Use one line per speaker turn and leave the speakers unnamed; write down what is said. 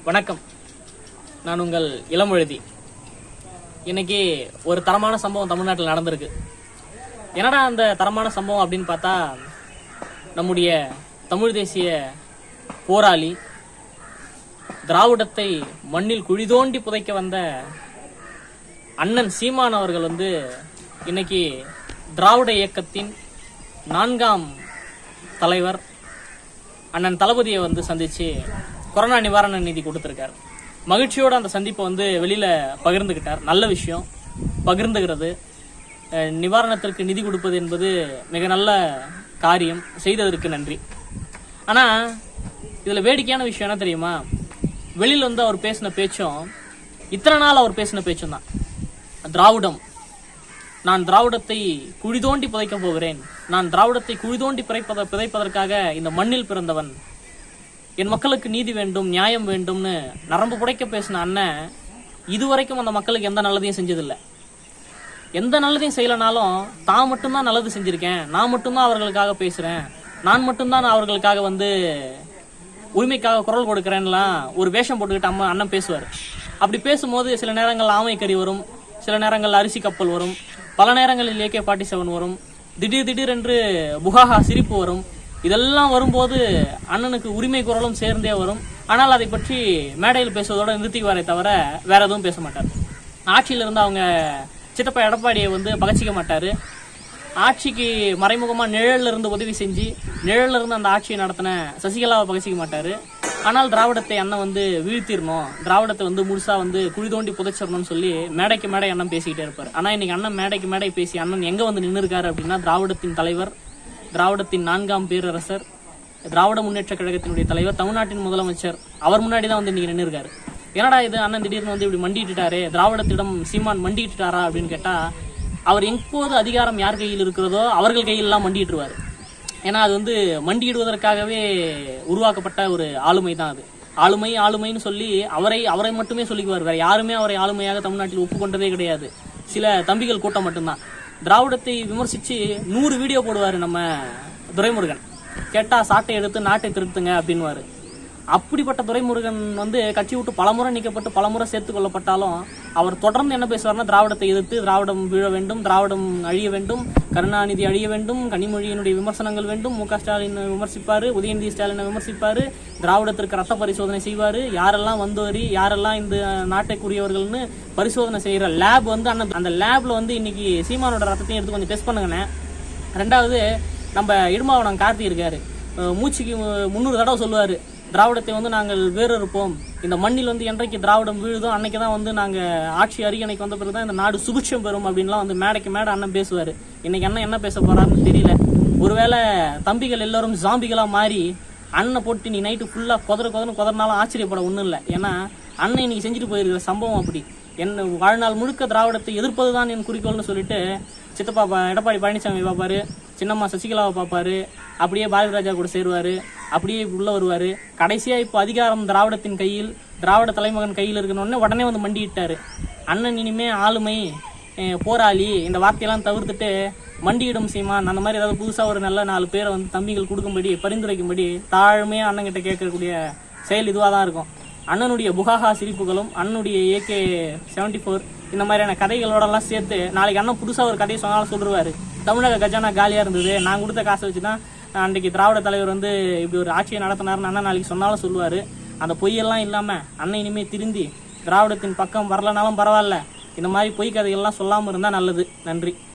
வணக்கம் நான் உங்கள் இளமொழுதி இன்னைக்கு ஒரு தரமான சம்பவம் தமிழ்நாட்டில் நடந்திருக்கு என்னடா அந்த தரமான சம்பவம் அப்படின்னு பார்த்தா நம்முடைய தமிழ் தேசிய போராளி திராவிடத்தை மண்ணில் குழி தோண்டி புதைக்க வந்த அண்ணன் சீமான் அவர்கள் வந்து இன்னைக்கு திராவிட இயக்கத்தின் நான்காம் தலைவர் அண்ணன் தளபதியை வந்து சந்திச்சு கொரோனா நிவாரண நிதி கொடுத்திருக்காரு மகிழ்ச்சியோட அந்த சந்திப்பை வந்து வெளியில பகிர்ந்துகிட்டார் நல்ல விஷயம் பகிர்ந்துகிறது அஹ், நிவாரணத்திற்கு நிதி கொடுப்பது என்பது மிக நல்ல காரியம் செய்ததற்கு நன்றி ஆனா இதுல வேடிக்கையான விஷயம் என்ன தெரியுமா வெளியில வந்து அவர் பேசின பேச்சும் இத்தனை நாள் அவர் பேசின பேச்சும் தான் திராவிடம் நான் திராவிடத்தை குழி தோண்டி புதைக்க போகிறேன் நான் திராவிடத்தை குழி தோண்டி பிழைப்பத பிதைப்பதற்காக இந்த மண்ணில் பிறந்தவன் என் மக்களுக்கு நீதி வேண்டும் நியாயம் வேண்டும்னு நரம்பு புடைக்க பேசின அண்ணன் இதுவரைக்கும் அந்த மக்களுக்கு எந்த நல்லதையும் செஞ்சதில்லை எந்த நல்லதையும் செய்யலனாலும் தான் மட்டும்தான் நல்லது செஞ்சிருக்கேன் நான் மட்டும்தான் அவர்களுக்காக பேசுறேன் நான் மட்டும்தான் அவர்களுக்காக வந்து உரிமைக்காக குரல் கொடுக்கறேன்லாம் ஒரு வேஷம் போட்டுக்கிட்டு அம்மா அண்ணன் பேசுவார் அப்படி பேசும்போது சில நேரங்கள் ஆமை கறி வரும் சில நேரங்கள் அரிசி கப்பல் வரும் பல நேரங்களில் ஏகே ஃபார்ட்டி செவன் வரும் திடீர் திடீரென்று புகாகா சிரிப்பு வரும் இதெல்லாம் வரும்போது அண்ணனுக்கு உரிமை குரலும் சேர்ந்தே வரும் ஆனால் அதை பற்றி மேடையில் பேசுவதோட நிறுத்திக்குவாரே தவிர வேற எதுவும் பேச மாட்டார் ஆட்சியில இருந்து அவங்க சித்தப்பா எடப்பாடியை வந்து பகச்சிக்க மாட்டாரு ஆட்சிக்கு மறைமுகமா நிழல்ல இருந்து உதவி செஞ்சு நிழல்ல இருந்து அந்த ஆட்சியை நடத்தின சசிகலாவை பகச்சிக்க மாட்டாரு ஆனால் திராவிடத்தை அண்ணன் வந்து வீழ்த்திடணும் திராவிடத்தை வந்து முழுசா வந்து குழி தோண்டி புதைச்சிடணும்னு சொல்லி மேடைக்கு மேடை அண்ணன் பேசிக்கிட்டே இருப்பார் ஆனா இன்னைக்கு அண்ணன் மேடைக்கு மேடை பேசி அண்ணன் எங்க வந்து நின்று இருக்காரு அப்படின்னா திராவிடத்தின் தலைவர் திராவிடத்தின் நான்காம் பேரரசர் திராவிட முன்னேற்ற கழகத்தினுடைய தலைவர் தமிழ்நாட்டின் முதலமைச்சர் அவர் முன்னாடி தான் வந்து இன்னைக்கு நின்று இருக்காரு என்னடா இது அண்ணன் திடீர்னு வந்து இப்படி மண்டிட்டுட்டாரே திராவிடத்திடம் சீமான் மண்டிட்டுட்டாரா அப்படின்னு கேட்டா அவர் எப்போது அதிகாரம் யார் கையில் இருக்கிறதோ அவர்கள் கையிலலாம் மண்டிட்டுருவாரு ஏன்னா அது வந்து மண்டியிடுவதற்காகவே உருவாக்கப்பட்ட ஒரு ஆளுமை தான் அது ஆளுமை ஆளுமைன்னு சொல்லி அவரை அவரை மட்டுமே சொல்லிக்குவார் வேற யாருமே அவரை ஆளுமையாக தமிழ்நாட்டில் ஒப்புக்கொண்டதே கிடையாது சில தம்பிகள் கூட்டம் மட்டும்தான் திராவிடத்தை விமர்சிச்சு நூறு வீடியோ போடுவாரு நம்ம துரைமுருகன் கேட்டா சாட்டை எடுத்து நாட்டை திருத்துங்க அப்படின்னுவாரு அப்படிப்பட்ட துரைமுருகன் வந்து கட்சி விட்டு பலமுறை நீக்கப்பட்டு பலமுறை சேர்த்து கொள்ளப்பட்டாலும் அவர் தொடர்ந்து என்ன பேசுவார்னா திராவிடத்தை எதிர்த்து திராவிடம் வீழ வேண்டும் திராவிடம் அழிய வேண்டும் கருணாநிதி அழிய வேண்டும் கனிமொழியினுடைய விமர்சனங்கள் வேண்டும் மு க ஸ்டாலின் விமர்சிப்பாரு உதயநிதி ஸ்டாலினை விமர்சிப்பாரு திராவிடத்திற்கு ரத்த பரிசோதனை செய்வாரு யாரெல்லாம் வந்து வரி யாரெல்லாம் இந்த நாட்டைக்குரியவர்கள்னு பரிசோதனை செய்யற லேப் வந்து அந்த அந்த லேப்ல வந்து இன்னைக்கு சீமானோட ரத்தத்தையும் எடுத்து கொஞ்சம் டெஸ்ட் பண்ணுங்கண்ணே ரெண்டாவது நம்ம இடுமாவனம் கார்த்தி இருக்காரு அஹ் மூச்சுக்கு முந்நூறு தடவை சொல்லுவாரு திராவிடத்தை வந்து நாங்கள் வேறறுப்போம் இந்த மண்ணில் வந்து என்றைக்கு திராவிடம் வீழுதோ அன்னைக்கு தான் வந்து நாங்க ஆட்சி அரியணைக்கு வந்த பிறகு தான் இந்த நாடு சுபிட்சம் பெறும் அப்படின்லாம் வந்து மேடைக்கு மேடை அண்ணன் பேசுவாரு இன்னைக்கு அண்ணன் என்ன பேச போறாருன்னு தெரியல ஒருவேளை தம்பிகள் எல்லாரும் ஜாம்பிகளா மாறி அண்ணனை போட்டு நீ நைட்டு ஃபுல்லா கொதற கொதற கொதறினாலும் ஆச்சரியப்பட ஒண்ணும் இல்லை ஏன்னா அண்ணன் இன்னைக்கு செஞ்சுட்டு போயிருக்கிற சம்பவம் அப்படி என்ன வாழ்நாள் முழுக்க திராவிடத்தை எதிர்ப்பதுதான் என் குறிக்கோள்னு சொல்லிட்டு சித்தப்பா பா- எடப்பாடி பழனிசாமி பார்ப்பாரு சின்னம்மா சசிகலாவை பார்ப்பாரு அப்படியே பாரதி ராஜா கூட சேருவாரு அப்படியே உள்ள வருவாரு கடைசியா இப்போ அதிகாரம் திராவிடத்தின் கையில் திராவிட தலைமகன் கையில் இருக்கணும்னு உடனே வந்து மண்டியிட்டாரு அண்ணன் இனிமே ஆளுமை அஹ், போராளி இந்த வார்த்தையெல்லாம் தவிர்த்துட்டு மண்டியிடும் சீமான் அந்த மாதிரி ஏதாவது புதுசா ஒரு நல்ல நாலு பேரை வந்து தம்பிகள் கொடுக்கும்படி பரிந்துரைக்கும்படி தாழ்மையா அண்ணன் கிட்ட கேட்கக்கூடிய செயல் இதுவாக தான் இருக்கும் அண்ணனுடைய புகாகா சிரிப்புகளும் அண்ணனுடைய ஏகே செவன்டி ஃபோர் இந்த மாதிரியான கதைகளோட எல்லாம் சேர்த்து நாளைக்கு அண்ணன் புதுசா ஒரு கதையை சொன்னாலும் சொல்லுவாரு தமிழக கஜானா காலியா இருந்தது நான் கொடுத்த காசை வச்சு தான் அன்றைக்கு திராவிட தலைவர் வந்து இப்படி ஒரு ஆட்சியை நடத்தினாருன்னு அண்ணன் நாளைக்கு சொன்னாலும் சொல்லுவாரு அந்த பொய்யெல்லாம் இல்லாம அண்ணன் இனிமே திருந்தி திராவிடத்தின் பக்கம் வரலனாலும் பரவாயில்ல இந்த மாதிரி பொய் கதைகள்லாம் சொல்லாம இருந்தா நல்லது நன்றி